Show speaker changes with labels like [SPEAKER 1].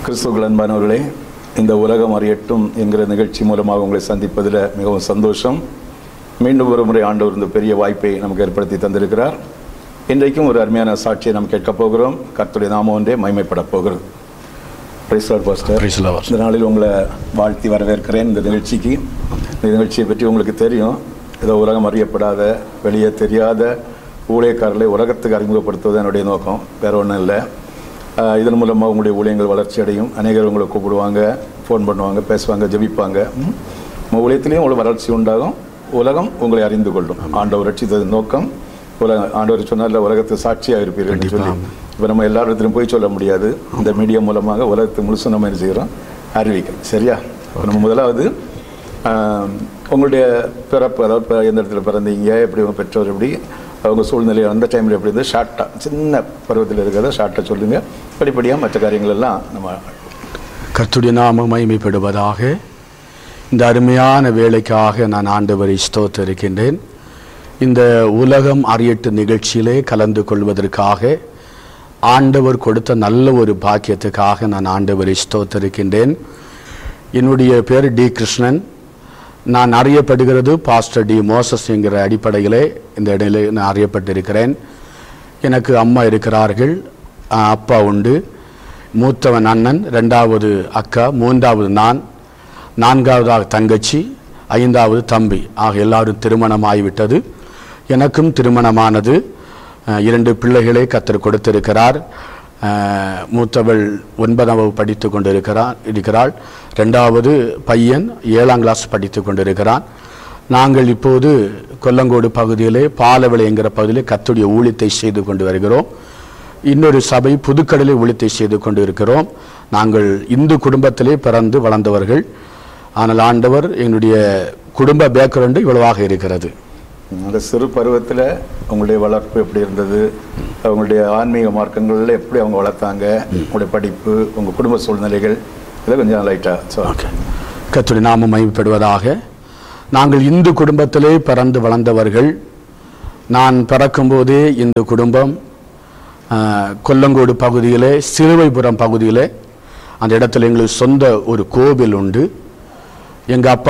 [SPEAKER 1] கிறிஸ்துவுக்குள் அன்பானவர்களே இந்த உலகம் அறியட்டும் என்கிற நிகழ்ச்சி மூலமாக உங்களை சந்திப்பதில் மிகவும் சந்தோஷம் மீண்டும் ஒரு முறை ஆண்டவர் இந்த பெரிய வாய்ப்பை நமக்கு ஏற்படுத்தி தந்திருக்கிறார் இன்றைக்கும் ஒரு அருமையான சாட்சியை நாம் கேட்கப் போகிறோம் கர்த்தருடைய நாமம் ஒன்றே மைமைப்பட போகிறது Praise the Lord, Pastor.
[SPEAKER 2] Praise the Lord.
[SPEAKER 1] இந்த நாளில் உங்களை வாழ்த்தி வரவேற்கிறேன் இந்த நிகழ்ச்சிக்கு இந்த நிகழ்ச்சியை பற்றி உங்களுக்கு தெரியும் ஏதோ உலகம் அறியப்படாத வெளியே தெரியாத ஊழியக்காரர்களை உலகத்துக்கு அறிமுகப்படுத்துவது என்னுடைய நோக்கம் வேற ஒன்றும் இல்லை ஆஹ் இதன் மூலமாக உங்களுடைய ஊழியங்கள் வளர்ச்சி அடையும் அநேகர் உங்களை கூப்பிடுவாங்க ஃபோன் பண்ணுவாங்க பேசுவாங்க ஜெபிப்பாங்க ம். உங்கள் ஊழியத்திலையும் உங்களுக்கு வளர்ச்சி உண்டாகும் உலகம் உங்களை அறிந்து கொள்ளும் ஆண்டவர் ரட்சித்தது நோக்கம் உலகம் ஆண்டவர் சொன்னார்ல உலகத்து சாட்சியாக இருப்பீர்கள் என்று சொல்லி இப்போ நம்ம எல்லா இடத்துலையும் போய் சொல்ல முடியாது இந்த மீடியா மூலமாக உலகத்தை முழுசும் நம்ம என்ன செய்கிறோம் அறிவிக்கிறோம் சரியா இப்போ நம்ம முதலாவது ஆஹ், உங்களுடைய பிறப்பு அதாவது இப்ப எந்த இடத்துல பிறந்தீங்க எப்படி உங்க பெற்றோர் எப்படி அவங்க சூழ்நிலை அந்த டைமில் எப்படி இருந்து ஷார்ட்டாக சின்ன பருவத்தில் இருக்கிறத ஷார்ட்டாக சொல்லுங்கள் படிப்படியாக மற்ற காரியங்கள் எல்லாம் நம்ம
[SPEAKER 2] கர்த்துடைய நாமம் மகிமைப்படுவதாக இந்த அருமையான வேலைக்காக நான் ஆண்டவரை ஸ்தோத்தரிக்கின்றேன் இந்த உலகம் அறியட்டு நிகழ்ச்சியிலே கலந்து கொள்வதற்காக ஆண்டவர் கொடுத்த நல்ல ஒரு பாக்கியத்துக்காக நான் ஆண்டவரை ஸ்தோத்தரிக்கின்றேன் என்னுடைய பேர் டி கிருஷ்ணன் நான் அறியப்படுகிறது பாஸ்டர் டி மோசஸ் என்கிற அடிப்படையிலே இந்த இடையிலே நான் அறியப்பட்டிருக்கிறேன் எனக்கு அம்மா இருக்கிறார்கள் அஹ் அப்பா உண்டு மூத்தவன் அண்ணன் ரெண்டாவது அக்கா மூன்றாவது நான் நான்காவதாக தங்கச்சி ஐந்தாவது தம்பி ஆக எல்லாரும் திருமணம் ஆகிவிட்டது எனக்கும் திருமணமானது அஹ் இரண்டு பிள்ளைகளை கத்தர் கொடுத்திருக்கிறார் அஹ் மூத்தவள் ஒன்பதாம் வகுப்பு படித்து கொண்டிருக்கிறார் இருக்கிறாள் ரெண்டாவது பையன் ஏழாம் கிளாஸ் படித்து கொண்டிருக்கிறான் நாங்கள் இப்போது கொல்லங்கோடு பகுதியிலே பாலவிளை என்கிற பகுதியிலே கத்துடைய ஊழியத்தை செய்து கொண்டு வருகிறோம் இன்னொரு சபை புதுக்கடலை ஊழியத்தை செய்து கொண்டு இருக்கிறோம் நாங்கள் இந்து குடும்பத்திலே பிறந்து வளர்ந்தவர்கள் ஆனால் ஆண்டவர் என்னுடைய குடும்ப பேக்ரவுண்டு இவ்வளவாக இருக்கிறது
[SPEAKER 1] அந்த சிறு பருவத்தில் உங்களுடைய வளர்ப்பு எப்படி இருந்தது உங்களுடைய ஆன்மீக மார்க்கங்களில் எப்படி அவங்க வளர்த்தாங்க உங்களுடைய படிப்பு உங்கள் குடும்ப சூழ்நிலைகள் இதை கொஞ்சம் லைட்டாக சொல்லுங்க
[SPEAKER 2] கத்துடைய நாமம் மகிமைப்படுவதாக நாங்கள் இந்து குடும்பத்திலே பிறந்து வளர்ந்தவர்கள் நான் பிறக்கும்போதே இந்த குடும்பம் ஆஹ், கொல்லங்கோடு பகுதியிலே சிலுவைபுரம் பகுதியிலே அந்த இடத்துல எங்களுக்கு சொந்த ஒரு கோவில் உண்டு எங்கள் அப்பா